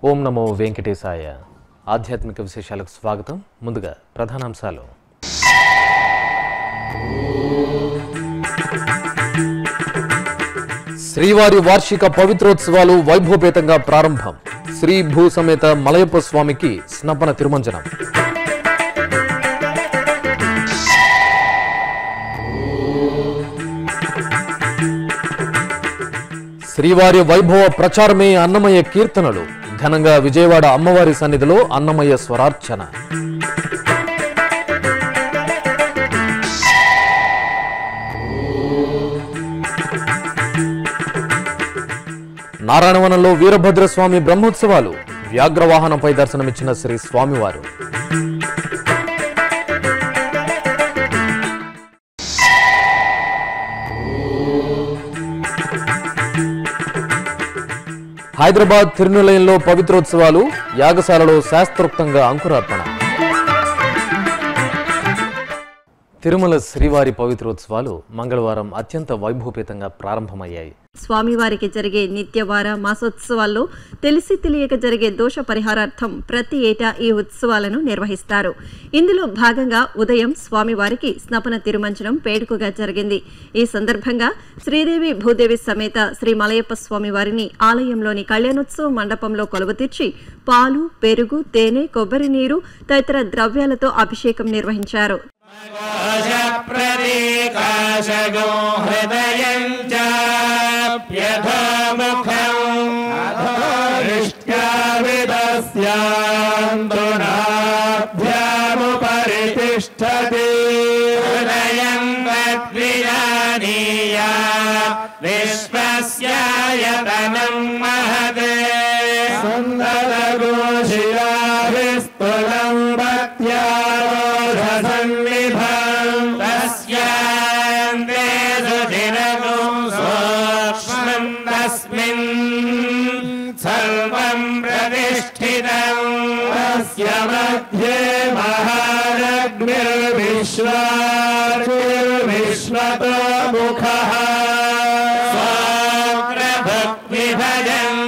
ఓం నమో వెంకటేశాయ ఆధ్యాత్మిక విశేషాలకు స్వాగతం ముందుగా ప్రధానాంశాలు శ్రీవారి వార్షిక పవిత్రోత్సవాలు వైభవపేతంగా ప్రారంభం శ్రీ భూ సమేత మలయప్ప స్వామికి స్నపన తిరుమంజనం శ్రీవారి వైభవ ప్రచారమే అన్నమయ్య కీర్తనలు ఘనంగా విజయవాడ అమ్మవారి సన్నిధిలో అన్నమయ్య స్వరార్చన నారాయణవనంలో వీరభద్రస్వామి బ్రహ్మోత్సవాలు వ్యాఘ్రవాహనంపై దర్శనమిచ్చిన శ్రీ స్వామివారు హైదరాబాద్ తిరునిలయంలో పవిత్రోత్సవాలు యాగశాలలో శాస్త్రోక్తంగా అంకురార్పణ తిరుమల శ్రీవారి పవిత్రోత్సవాలు మంగళవారం అత్యంత వైభవపేతంగా ప్రారంభమయ్యాయి స్వామివారికి జరిగే నిత్యవార మాసోత్సవాల్లో తెలిసి తెలియక జరిగే దోష పరిహారార్థం ప్రతి ఏటా ఈ ఉత్సవాలను నిర్వహిస్తారు ఇందులో భాగంగా ఉదయం స్వామివారికి స్నపన తిరుమంచనం పేడుకగా జరిగింది ఈ సందర్భంగా శ్రీదేవి భూదేవి సమేత శ్రీ మలయప్ప స్వామి వారిని ఆలయంలోని కళ్యాణోత్సవ మండపంలో కొలువుతీర్చి పాలు పెరుగు తేనె కొబ్బరి నీరు తదితర ద్రవ్యాలతో అభిషేకం నిర్వహించారు ప్రదీకాశగో హృదయం చాప్యథముఖం దృష్ట్యావిదస్యాంతునాభ్యాముపరితిష్టతి హృదయం వద్విజానీయా విశ్వస్యాయతనం మహదే సుందరగోశిరాభిస్తులం భక్త్యారోధసన్నిభం తస్యాంతే సుధిరగం సూక్ష్మం తస్మిన్ సర్వం ప్రతిష్ఠితం తస్య మధ్యే మహారగ్నిర్విశ్వార్విశ్వతో ముఖः స్వాగ్రభక్తిభజం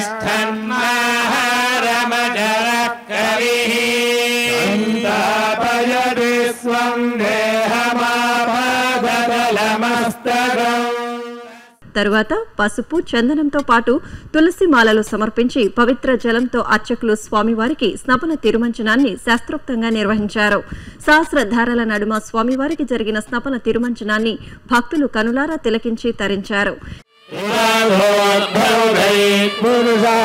తిష్టన్మాహారమజరः కవిः సంతాపయతి స్వం దేహమాపాదలమస్తకం తరువాత పసుపు చందనంతో పాటు తులసి మాలలు సమర్పించి పవిత్ర జలంతో అర్చకులు స్వామివారికి స్నపన తిరుమంచనాన్ని శాస్త్రోక్తంగా నిర్వహించారు సహస్రధారల నడుమ స్వామివారికి జరిగిన స్నపన తిరుమంచనాన్ని భక్తులు కనులారా తిలకించి తరించారు పురోద్భవై పురుషా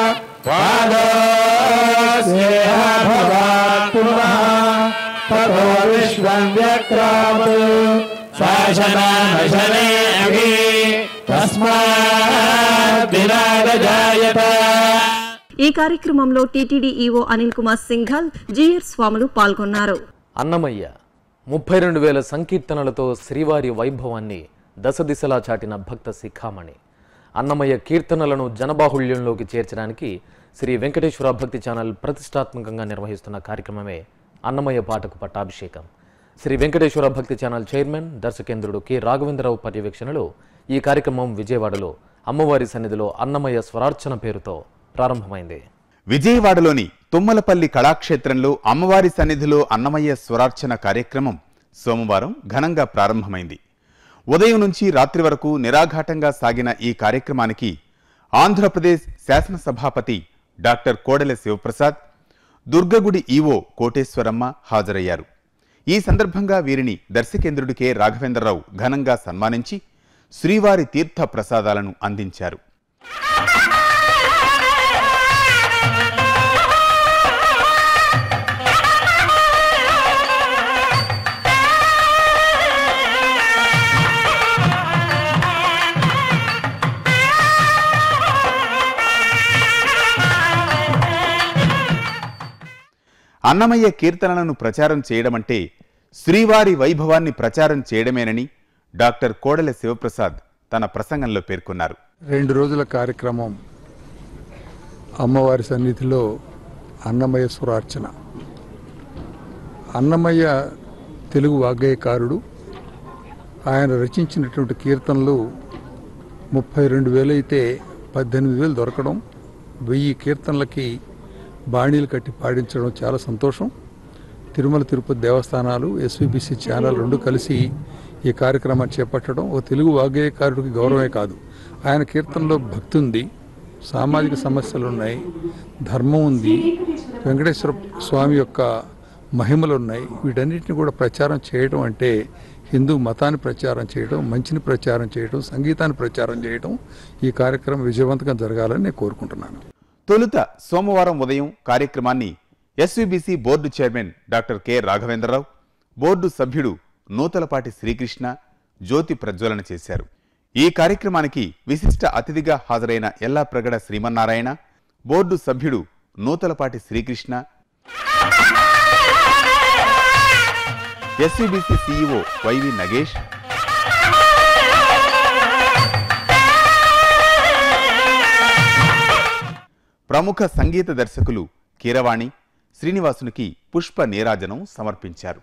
పాదోస్యేహ భవాత్ పునః తతో విశ్వం వ్యక్రామత్ శాసనానశనే అభి తస్మాత్ విరాగజాయత ఈ కార్యక్రమంలో టీటీడీ ఈవో అనిల్ కుమార్ సింఘాల్ జీఆర్ స్వాములు పాల్గొన్నారు అన్నమయ్య ముప్పై రెండు వేల సంకీర్తనలతో శ్రీవారి వైభవాన్ని దశ దిశలా చాటిన భక్త శిఖామణి అన్నమయ్య కీర్తనలను జనబాహుళ్యంలోకి చేర్చడానికి శ్రీ వెంకటేశ్వర భక్తి ఛానల్ ప్రతిష్టాత్మకంగా నిర్వహిస్తున్న కార్యక్రమమే అన్నమయ్య పాటకు పట్టాభిషేకం శ్రీ వెంకటేశ్వర భక్తి ఛానల్ చైర్మన్ దర్శకేంద్రుడు కె రాఘవేంద్రరావు పర్యవేక్షణలో ఈ కార్యక్రమం విజయవాడలో అమ్మవారి సన్నిధిలో అన్నమయ్య స్వరార్చన పేరుతో ప్రారంభమైంది విజయవాడలోని తుమ్మలపల్లి కళాక్షేత్రంలో అమ్మవారి సన్నిధిలో అన్నమయ్య స్వరార్చన కార్యక్రమం సోమవారం ఘనంగా ప్రారంభమైంది ఉదయం నుంచి రాత్రి వరకు నిరాఘాటంగా సాగిన ఈ కార్యక్రమానికి ఆంధ్రప్రదేశ్ శాసనసభాపతి డాక్టర్ కోడెల శివప్రసాద్ దుర్గగుడి ఈవో కోటేశ్వరమ్మ హాజరయ్యారు ఈ సందర్భంగా వీరిని దర్శకేంద్రుడి కె రాఘవేంద్రరావు ఘనంగా సన్మానించి శ్రీవారి తీర్థ ప్రసాదాలను అందించారు అన్నమయ్య కీర్తనలను ప్రచారం చేయడమంటే శ్రీవారి వైభవాన్ని ప్రచారం చేయడమేనని డాక్టర్ కోడెల శివప్రసాద్ తన ప్రసంగంలో పేర్కొన్నారు రెండు రోజుల కార్యక్రమం అమ్మవారి సన్నిధిలో అన్నమయ్య స్వరార్చన అన్నమయ్య తెలుగు వాగ్గేయకారుడు ఆయన రచించినటువంటి కీర్తనలు ముప్పై రెండు వేలు అయితే పద్దెనిమిది వేలు దొరకడం వెయ్యి కీర్తనలకి బాణీలు కట్టి పాడించడం చాలా సంతోషం తిరుమల తిరుపతి దేవస్థానాలు ఎస్విబిసి ఛానల్ రెండు కలిసి ఈ కార్యక్రమాన్ని చేపట్టడం ఓ తెలుగు వాగ్గేయకారుడికి గౌరవమే కాదు ఆయన కీర్తనలో భక్తి ఉంది సామాజిక సమస్యలు ఉన్నాయి ధర్మం ఉంది వెంకటేశ్వర స్వామి యొక్క మహిమలు ఉన్నాయి వీటన్నిటిని కూడా ప్రచారం చేయడం అంటే హిందూ మతాన్ని ప్రచారం చేయడం మంచిని ప్రచారం చేయడం సంగీతాన్ని ప్రచారం చేయడం ఈ కార్యక్రమం విజయవంతంగా జరగాలని నేను కోరుకుంటున్నాను తొలుత సోమవారం ఉదయం కార్యక్రమాన్ని SVBC board chairman doctor K Raghavendra Rao board సభ్యుడు నూతలపాటి శ్రీకృష్ణ జ్యోతి ప్రజ్వలన చేశారు ఈ కార్యక్రమానికి విశిష్ట అతిథిగా హాజరైన ఎల్లాప్రగడ శ్రీమన్నారాయణ బోర్డు సభ్యుడు Nuthalapati Srikrishna SVBC CEO Y V Nagesh ప్రముఖ సంగీత దర్శకులు కీరవాణి శ్రీనివాసునికి పుష్ప నీరాజనం సమర్పించారు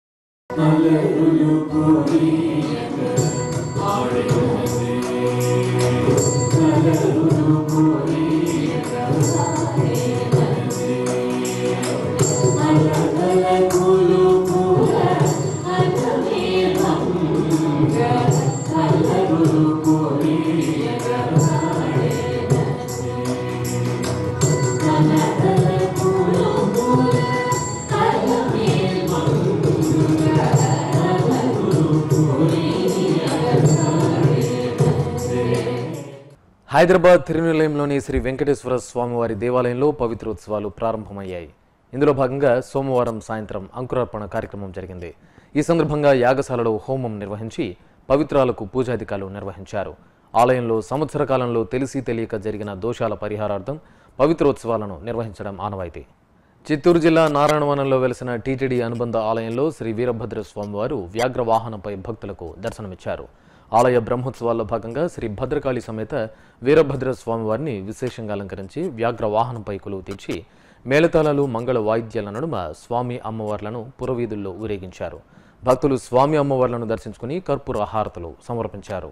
హైదరాబాద్ తిరునిలయంలోని శ్రీ వెంకటేశ్వర స్వామివారి దేవాలయంలో పవిత్రోత్సవాలు ప్రారంభమయ్యాయి ఇందులో భాగంగా సోమవారం సాయంత్రం అంకురార్పణ కార్యక్రమం జరిగింది ఈ సందర్భంగా యాగశాలలో హోమం నిర్వహించి పవిత్రాలకు పూజాధికారులు నిర్వహించారు ఆలయంలో సంవత్సర కాలంలో తెలిసి తెలియక జరిగిన దోషాల పరిహారార్థం పవిత్రోత్సవాలను నిర్వహించడం ఆనవాయితీ చిత్తూరు జిల్లా నారాయణవనంలో వెలిసిన టీటీడీ అనుబంధ ఆలయంలో శ్రీ వీరభద్ర స్వామివారు వ్యాఘ్ర వాహనంపై భక్తులకు దర్శనమిచ్చారు ఆలయ బ్రహ్మోత్సవాల్లో భాగంగా శ్రీ భద్రకాళి సమేత వీరభద్ర స్వామివారిని విశేషంగా అలంకరించి వ్యాఘ్ర వాహనంపై కొలువు తీర్చి మేళతాళాలు మంగళ వాయిద్యాల నడుమ స్వామి అమ్మవార్లను పురవీధుల్లో ఊరేగించారు భక్తులు స్వామి అమ్మవార్లను దర్శించుకుని కర్పూర హారతులు సమర్పించారు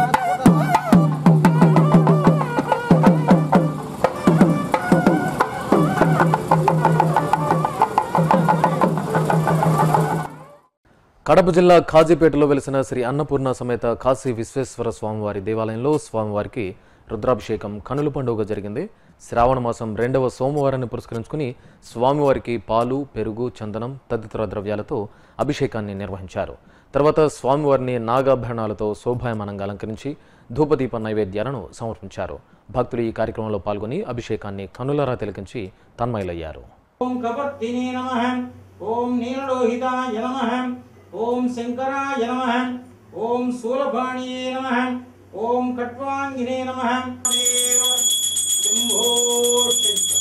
కడప జిల్లా ఖాజీపేటలో వెలిసిన శ్రీ అన్నపూర్ణ సమేత కాశీ విశ్వేశ్వర స్వామివారి దేవాలయంలో స్వామివారికి రుద్రాభిషేకం కనుల పండుగ జరిగింది శ్రావణ మాసం రెండవ సోమవారాన్ని పురస్కరించుకుని స్వామివారికి పాలు పెరుగు చందనం తదితర ద్రవ్యాలతో అభిషేకాన్ని నిర్వహించారు తర్వాత స్వామివారిని నాగాభరణాలతో శోభాయమానంగా అలంకరించి ధూపదీప నైవేద్యాలను సమర్పించారు భక్తులు ఈ కార్యక్రమంలో పాల్గొని అభిషేకాన్ని కనులారా తిలకించి తన్మయులయ్యారు ఓం కపర్దినే నమ ఓం నీలలోహితాయ నమ ఓం శంకరాయ నమ ఓం శూలపాణియే నమ ఓం కట్వాంగినే నమ శంభో శంకర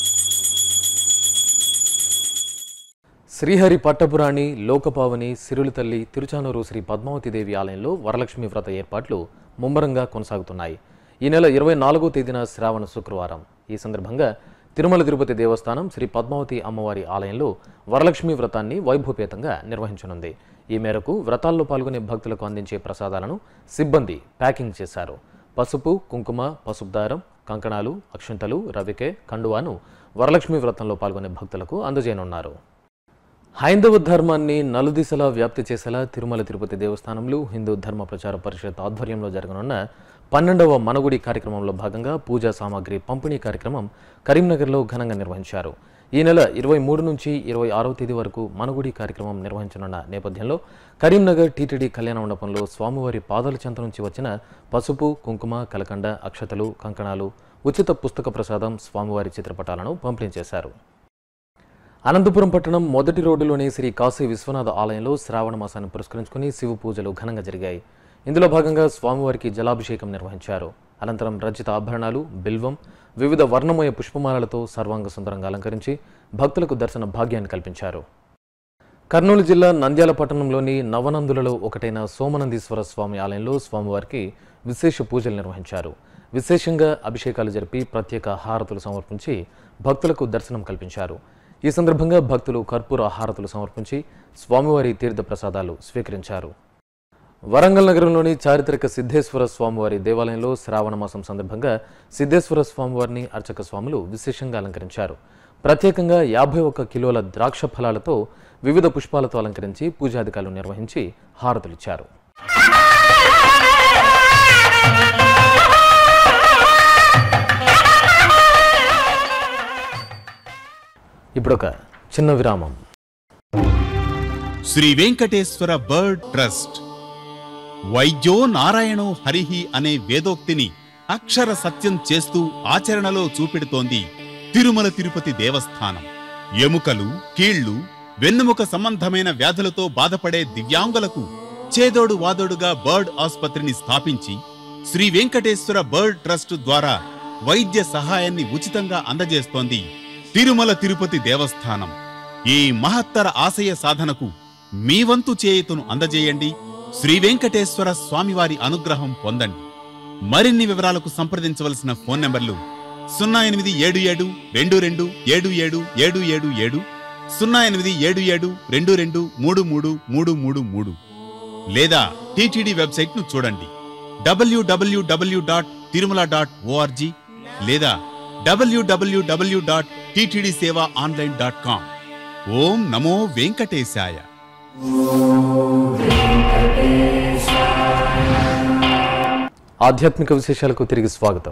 శ్రీహరి పట్టపురాణి లోకపావని సిరులు తల్లి తిరుచానూరు శ్రీ పద్మావతిదేవి ఆలయంలో వరలక్ష్మి వ్రత ఏర్పాట్లు ముమ్మరంగా కొనసాగుతున్నాయి ఈ నెల ఇరవై నాలుగో తేదీన శ్రావణ శుక్రవారం ఈ సందర్భంగా తిరుమల తిరుపతి దేవస్థానం శ్రీ పద్మావతి అమ్మవారి ఆలయంలో వరలక్ష్మి వ్రతాన్ని వైభవపేతంగా నిర్వహించనుంది ఈ మేరకు వ్రతాల్లో పాల్గొనే భక్తులకు అందించే ప్రసాదాలను సిబ్బంది ప్యాకింగ్ చేశారు పసుపు కుంకుమ పసుపు దారం కంకణాలు అక్షంతలు రవికే కండువాను వరలక్ష్మి వ్రతంలో పాల్గొనే భక్తులకు అందజేయనున్నారు హైందవ ధర్మాన్ని నలుదిశలా వ్యాప్తి చేసేలా తిరుమల తిరుపతి దేవస్థానంలో హిందూ ధర్మ ప్రచార పరిషత్ ఆధ్వర్యంలో జరగనున్న పన్నెండవ మనగుడి కార్యక్రమంలో భాగంగా పూజా సామాగ్రి పంపిణీ కార్యక్రమం కరీంనగర్లో ఘనంగా నిర్వహించారు ఈ నెల ఇరవై మూడు నుంచి ఇరవై ఆరవ తేదీ వరకు మనగుడి కార్యక్రమం నిర్వహించనున్న నేపథ్యంలో కరీంనగర్ టీటీడీ కళ్యాణ మండపంలో స్వామివారి పాదాల చెంత నుంచి వచ్చిన పసుపు కుంకుమ కలకండ అక్షతలు కంకణాలు ఉచిత పుస్తక ప్రసాదం స్వామివారి చిత్రపటాలను పంపిణీ చేశారు అనంతపురం పట్టణం మొదటి రోడ్డులోని శ్రీ కాశీ విశ్వనాథ ఆలయంలో శ్రావణ మాసాన్ని పురస్కరించుకుని శివ పూజలు ఘనంగా జరిగాయి ఇందులో భాగంగా స్వామివారికి జలాభిషేకం నిర్వహించారు అనంతరం రచిత ఆభరణాలు బిల్వం వివిధ వర్ణమయ పుష్పమాలలతో సర్వాంగ సుందరంగా అలంకరించి భక్తులకు దర్శన భాగ్యాన్ని కల్పించారు కర్నూలు జిల్లా నంద్యాల పట్టణంలోని నవనందులలో ఒకటైన సోమనందీశ్వర స్వామి ఆలయంలో స్వామివారికి విశేష పూజలు నిర్వహించారు విశేషంగా అభిషేకాలు జరిపి ప్రత్యేక హారతులు సమర్పించి భక్తులకు దర్శనం కల్పించారు ఈ సందర్భంగా భక్తులు కర్పూర హారతులు సమర్పించి స్వామివారి తీర్థ ప్రసాదాలు స్వీకరించారు వరంగల్ నగరంలోని చారిత్రక సిద్ధేశ్వర స్వామివారి దేవాలయంలో శ్రావణ మాసం సందర్భంగా సిద్ధేశ్వర స్వామివారిని అర్చక స్వాములు విశేషంగా అలంకరించారు ప్రత్యేకంగా యాభై ఒక్క కిలోల ద్రాక్ష ఫలాలతో వివిధ పుష్పాలతో అలంకరించి పూజాధికారులు నిర్వహించి హారతులిచ్చారు ఇప్పుడొక చిన్న విరామం శ్రీ వెంకటేశ్వర బర్డ్ ట్రస్ట్ వైద్యో నారాయణో హరిహి అనే వేదోక్తిని అక్షర సత్యం చేస్తూ ఆచరణలో చూపెడుతోంది తిరుమల తిరుపతి దేవస్థానం ఎముకలు కీళ్లు వెన్నుముక సంబంధమైన వ్యాధులతో బాధపడే దివ్యాంగులకు చేదోడు వాదోడుగా బర్డ్ ఆసుపత్రిని స్థాపించి శ్రీ వెంకటేశ్వర బర్డ్ ట్రస్ట్ ద్వారా వైద్య సహాయాన్ని ఉచితంగా అందజేస్తోంది తిరుమల తిరుపతి దేవస్థానం ఈ మహత్తర ఆశయ సాధనకు మీ వంతు చేయుతను అందజేయండి శ్రీ వెంకటేశ్వర స్వామివారి అనుగ్రహం పొందండి మరిన్ని వివరాలకు సంప్రదించవలసిన ఫోన్ నంబర్లు సున్నా ఎనిమిది ఏడు ఏడు రెండు రెండు ఏడు ఏడు ఏడు ఏడు ఏడు సున్నా ఎనిమిది ఏడు ఏడు రెండు రెండు మూడు మూడు మూడు మూడు మూడు లేదా టీటీడీ వెబ్సైట్ ను చూడండి W W W dot Tirumala dot O R G లేదా W W W dot TTD seva online dot com ఓం నమో వెంకటేశాయ ఆధ్యాత్మిక విశేషాలకు తిరిగి స్వాగతం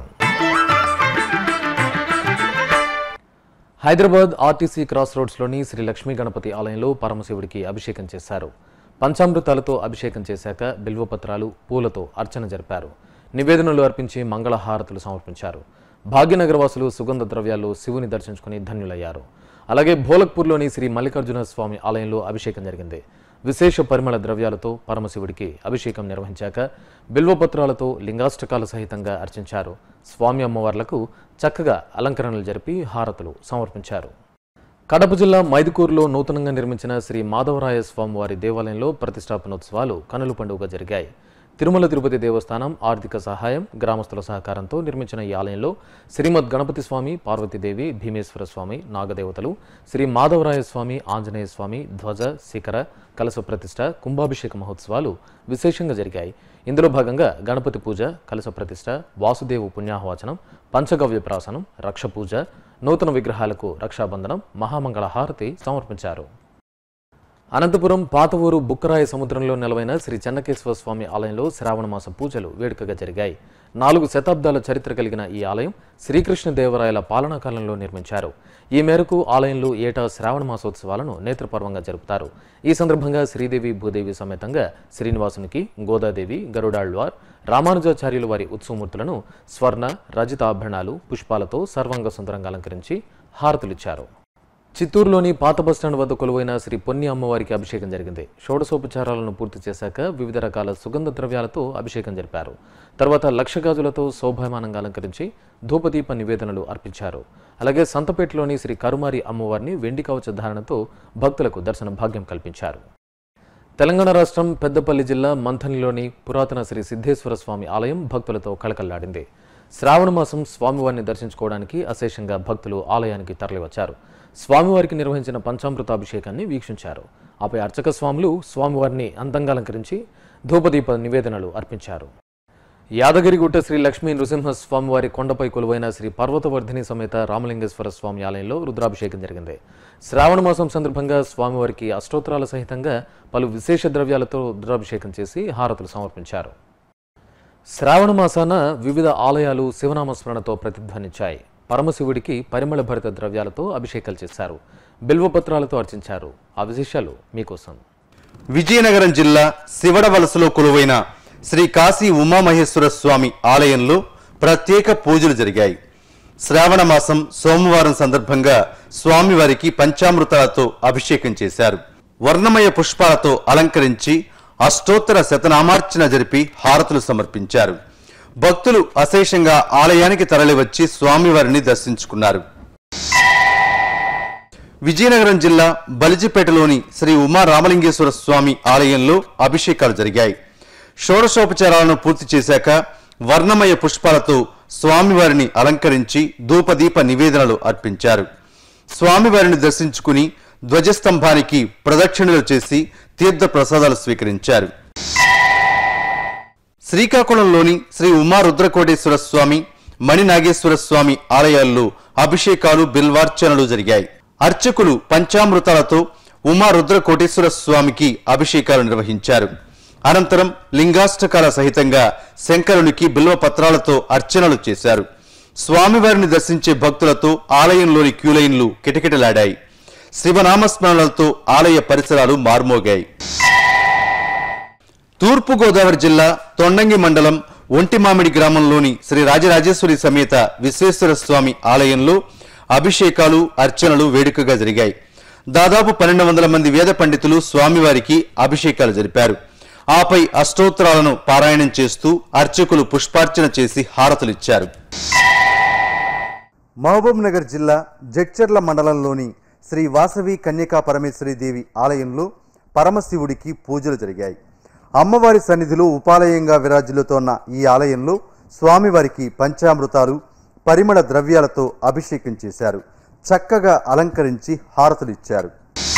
హైదరాబాద్ ఆర్టీసీ క్రాస్ రోడ్స్లోని శ్రీ లక్ష్మీ గణపతి ఆలయంలో పరమశివుడికి అభిషేకం చేశారు పంచామృతాలతో అభిషేకం చేశాక బిల్వపత్రాలు పూలతో అర్చన జరిపారు నివేదనలు అర్పించి మంగళహారతులు సమర్పించారు భాగ్యనగర వాసులు సుగంధ ద్రవ్యాల్లో శివుని దర్శించుకుని ధన్యులయ్యారు అలాగే భోలక్పూర్లోని శ్రీ మల్లికార్జున స్వామి ఆలయంలో అభిషేకం జరిగింది విశేష పరిమళ ద్రవ్యాలతో పరమశివుడికి అభిషేకం నిర్వహించాక బిల్వపత్రాలతో లింగాష్టకాల సహితంగా అర్చించారు స్వామి అమ్మవార్లకు చక్కగా అలంకరణలు జరిపి హారతులు సమర్పించారు కడప జిల్లా మైదుకూరులో నూతనంగా నిర్మించిన శ్రీ మాధవరాయ స్వామివారి దేవాలయంలో ప్రతిష్టాపనోత్సవాలు కనుల పండుగ జరిగాయి తిరుమల తిరుపతి దేవస్థానం ఆర్థిక సహాయం గ్రామస్తుల సహకారంతో నిర్మించిన ఈ ఆలయంలో శ్రీమద్ గణపతి స్వామి పార్వతీదేవి భీమేశ్వర స్వామి నాగదేవతలు శ్రీ మాధవరాయ స్వామి ఆంజనేయ స్వామి ధ్వజ శిఖర కలశ ప్రతిష్ట కుంభాభిషేక మహోత్సవాలు విశేషంగా జరిగాయి ఇందులో భాగంగా గణపతి పూజ కలశ ప్రతిష్ట వాసుదేవు పుణ్యాహవాచనం పంచగవ్య ప్రాసనం రక్ష పూజ నూతన విగ్రహాలకు రక్షాబంధనం మహామంగళ హారతి సమర్పించారు అనంతపురం పాత ఊరు బుక్కరాయ సముద్రంలో నెలవైన శ్రీ చెన్నకేశ్వర స్వామి ఆలయంలో శ్రావణ మాస పూజలు వేడుకగా జరిగాయి నాలుగు శతాబ్దాల చరిత్ర కలిగిన ఈ ఆలయం శ్రీకృష్ణదేవరాయల పాలనా కాలంలో నిర్మించారు ఈ మేరకు ఆలయంలో ఏటా శ్రావణ మాసోత్సవాలను నేత్రపర్వంగా జరుపుతారు ఈ సందర్భంగా శ్రీదేవి భూదేవి సమేతంగా శ్రీనివాసునికి గోదాదేవి గరుడాళ్వార్ రామానుజాచార్యుల వారి ఉత్సవమూర్తులను స్వర్ణ రజిత ఆభరణాలు పుష్పాలతో సర్వాంగ సుందరంగా అలంకరించి హారతులిచ్చారు చిత్తూరులోని పాత బస్టాండ్ వద్ద కొలువైన శ్రీ పొన్ని అమ్మవారికి అభిషేకం జరిగింది షోడశోపచారాలను పూర్తి చేశాక వివిధ రకాల సుగంధ ద్రవ్యాలతో అభిషేకం జరిపారు తర్వాత లక్ష గాజులతో శోభాయమానంగా అలంకరించి ధూపదీప నివేదనలు అర్పించారు అలాగే సంతపేటలోని శ్రీ కరుమారి అమ్మవారిని వెండి కవచ ధారణతో భక్తులకు దర్శన భాగ్యం కల్పించారు తెలంగాణ రాష్ట్రం పెద్దపల్లి జిల్లా మంథనిలోని పురాతన శ్రీ సిద్ధేశ్వర స్వామి ఆలయం భక్తులతో కళకళ్లాడింది శ్రావణ మాసం స్వామివారిని దర్శించుకోవడానికి అశేషంగా భక్తులు ఆలయానికి తరలివచ్చారు స్వామివారికి నిర్వహించిన పంచామృతాభిషేకాన్ని వీక్షించారు ఆపై అర్చక స్వాములు స్వామివారిని అందంగా అలంకరించి ధూపదీప నివేదనలు అర్పించారు యాదగిరిగుట్ట శ్రీ లక్ష్మీ నృసింహ స్వామివారి కొండపై కొలువైన శ్రీ పర్వతవర్ధిని సమేత రామలింగేశ్వర స్వామి ఆలయంలో రుద్రాభిషేకం జరిగింది శ్రావణ మాసం సందర్భంగా స్వామివారికి అష్టోత్తరాల సహితంగా పలు విశేష ద్రవ్యాలతో రుద్రాభిషేకం చేసి హారతులు సమర్పించారు శ్రావణ మాసాన వివిధ ఆలయాలు శివనామస్మరణతో ప్రతిధ్వనించాయి పరమశివుడికి పరిమళ భరిత ద్రవ్యాలతో అభిషేకాలు చేశారు బిల్వపత్రాలతో అర్చించారు ఆ విశేషాలు మీకోసం విజయనగరం జిల్లా శివడవలసలో కొలువైన శ్రీ కాశీ ఉమామహేశ్వర స్వామి ఆలయంలో ప్రత్యేక పూజలు జరిగాయి శ్రావణ మాసం సోమవారం సందర్భంగా స్వామివారికి పంచామృతాలతో అభిషేకం చేశారు వర్ణమయ పుష్పాలతో అలంకరించి అష్టోత్తర శతనామార్చన జరిపి హారతులు సమర్పించారు భక్తులు అశేషంగా ఆలయానికి తరలివచ్చి స్వామివారిని దర్శించుకున్నారు విజయనగరం జిల్లా బలిజిపేటలోని శ్రీ ఉమా రామలింగేశ్వర స్వామి ఆలయంలో అభిషేకాలు జరిగాయి షోడశోపచారాలను పూర్తి చేశాక వర్ణమయ పుష్పాలతో స్వామివారిని అలంకరించి ధూపదీప నివేదనలు అర్పించారు స్వామివారిని దర్శించుకుని ధ్వజస్తంభానికి ప్రదక్షిణలు చేసి తీర్థ ప్రసాదాలు స్వీకరించారు శ్రీకాకుళంలోని శ్రీ ఉమా రుద్రకోటేశ్వర స్వామి మణి నాగేశ్వర స్వామి ఆలయాల్లో అభిషేకాలు బిల్వార్చనలు జరిగాయి అర్చకులు పంచామృతాలతో ఉమా రుద్రకోటేశ్వర స్వామికి అభిషేకాలు నిర్వహించారు అనంతరం లింగాష్టకాల సహితంగా శంకరునికి బిల్వ పత్రాలతో అర్చనలు చేశారు స్వామివారిని దర్శించే భక్తులతో ఆలయంలోని క్యూలైన్లు కిటకిటలాడాయి శివనామస్మరణలతో ఆలయ పరిసరాలు మార్మోగాయి తూర్పుగోదావరి జిల్లా తొండంగి మండలం ఒంటిమామిడి గ్రామంలోని శ్రీ రాజరాజేశ్వరి సమేత విశ్వేశ్వర స్వామి ఆలయంలో అభిషేకాలు అర్చనలు వేడుకగా జరిగాయి దాదాపు పన్నెండు వందల మంది వేద పండితులు స్వామివారికి అభిషేకాలు జరిపారు ఆపై అష్టోత్తరాలను పారాయణం చేస్తూ అర్చకులు పుష్పార్చన చేసి హారతులిచ్చారు మహబూబ్ నగర్ జిల్లా జడ్చర్ల మండలంలోని శ్రీ వాసవి కన్యకా పరమేశ్వరి దేవి ఆలయంలో పరమశివుడికి పూజలు జరిగాయి అమ్మవారి సన్నిధిలో ఉపాలయంగా విరాజిల్లుతోన్న ఈ ఆలయంలో స్వామివారికి పంచామృతాలు పరిమళ ద్రవ్యాలతో అభిషేకం చేశారు చక్కగా అలంకరించి హారతులిచ్చారు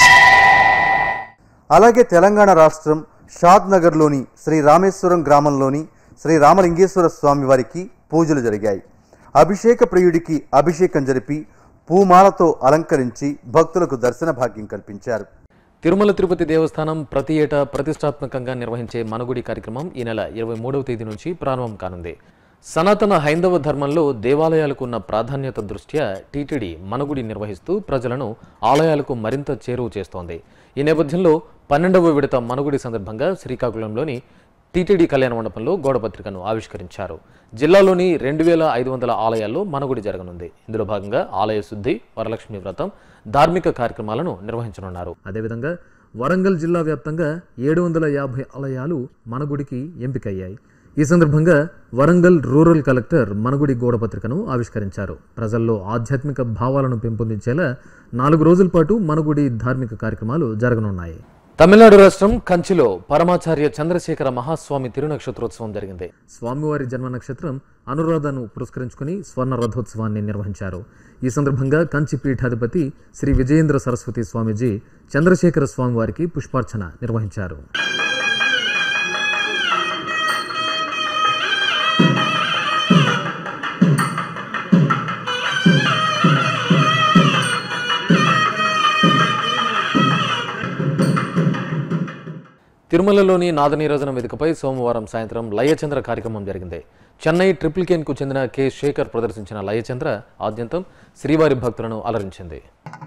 అలాగే తెలంగాణ రాష్ట్రం షాద్ నగర్లోని శ్రీ రామేశ్వరం గ్రామంలోని శ్రీ రామలింగేశ్వర స్వామి వారికి పూజలు జరిగాయి అభిషేక ప్రియుడికి అభిషేకం జరిపి పూమాలతో అలంకరించి భక్తులకు దర్శన భాగ్యం కల్పించారు తిరుమల తిరుపతి దేవస్థానం ప్రతి ఏటా ప్రతిష్టాత్మకంగా నిర్వహించే మనగుడి కార్యక్రమం ఈ నెల ఇరవై మూడవ తేదీ నుంచి ప్రారంభం కానుంది సనాతన హైందవ ధర్మంలో దేవాలయాలకు ఉన్న ప్రాధాన్యత దృష్ట్యా టీటీడీ మనగుడి నిర్వహిస్తూ ప్రజలను ఆలయాలకు మరింత చేరువ చేస్తోంది ఈ నేపథ్యంలో పన్నెండవ విడత మనగుడి సందర్భంగా శ్రీకాకుళంలోని టీటీడీ కళ్యాణ మండపంలో గోడపత్రికను ఆవిష్కరించారు జిల్లాలోని రెండు వేల ఐదు వందల ఆలయాల్లో మనగుడి జరగనుంది ఇందులో భాగంగా ఆలయ శుద్ధి వరలక్ష్మి వ్రతం ధార్మిక కార్యక్రమాలను నిర్వహించనున్నారు అదేవిధంగా వరంగల్ జిల్లా వ్యాప్తంగా ఏడు వందల యాభై ఆలయాలు మనగుడికి ఎంపికయ్యాయి ఈ సందర్భంగా వరంగల్ రూరల్ కలెక్టర్ మనగుడి గోడపత్రికను ఆవిష్కరించారు ప్రజల్లో ఆధ్యాత్మిక భావాలను పెంపొందించేలా నాలుగు రోజుల పాటు మనగుడి ధార్మిక కార్యక్రమాలు జరగనున్నాయి తమిళనాడు రాష్ట్రం కంచిలో పరమాచార్య చంద్రశేఖర మహాస్వామి తిరునక్షత్రోత్సవం జరిగింది స్వామివారి జన్మ నక్షత్రం అనురాధను పురస్కరించుకుని స్వర్ణ రథోత్సవాన్ని నిర్వహించారు ఈ సందర్భంగా కంచి పీఠాధిపతి శ్రీ విజయేంద్ర సరస్వతి స్వామీజీ చంద్రశేఖర స్వామివారికి పుష్పార్చన నిర్వహించారు తిరుమలలోని నాదనీరాజన వేదికపై సోమవారం సాయంత్రం లయచంద్ర కార్యక్రమం జరిగింది చెన్నై ట్రిపుల్ కేన్కు చెందిన కె శేఖర్ ప్రదర్శించిన లయచంద్ర ఆద్యంతం శ్రీవారి భక్తులను అలరించింది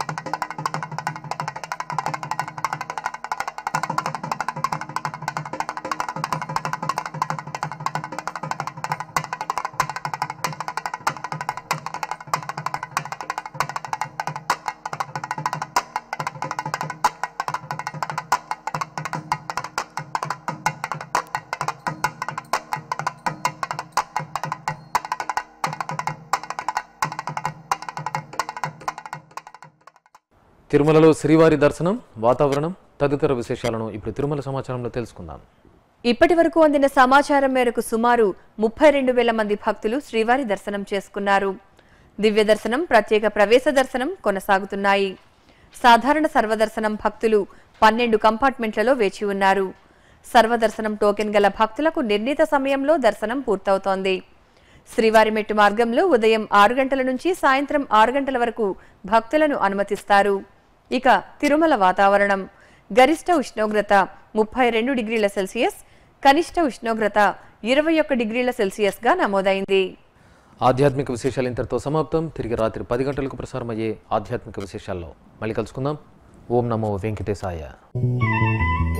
తిరుమలలో శ్రీవారి దర్శనం వాతావరణం తదితర విశేషాలను ఇప్పుడు తిరుమల సమాచారంలో తెలుసుకుందాం ఇప్పటి వరకు అందిన సమాచారం మేరకు సుమారు ముప్పై రెండు వేల మంది భక్తులు శ్రీవారి దర్శనం చేసుకున్నారు దివ్య దర్శనం ప్రత్యేక ప్రవేశ దర్శనం కొనసాగుతున్నాయి సాధారణ సర్వదర్శనం భక్తులు పన్నెండు కంపార్ట్మెంట్లలో వేచి ఉన్నారు సర్వదర్శనం టోకెన్ గల భక్తులకు నిర్ణీత సమయంలో దర్శనం పూర్తవుతోంది శ్రీవారి మెట్టు మార్గంలో ఉదయం ఆరు గంటల నుంచి సాయంత్రం ఆరు గంటల వరకు భక్తులను అనుమతిస్తారు ఇక తిరుమల వాతావరణం గరిష్ట ఉష్ణోగ్రత ముప్పై రెండు డిగ్రీల సెల్సియస్ కనిష్ట ఉష్ణోగ్రత ఇరవై ఒక్క డిగ్రీల సెల్సియస్గా నమోదైంది ఆధ్యాత్మిక విశేషాలు ఇంతటితో సమాప్తం తిరిగి రాత్రి పది గంటలకు ప్రసారమయ్యే ఆధ్యాత్మిక విశేషాల్లో మళ్ళీ కలుసుకుందాం ఓం నమో వెంకటేశాయ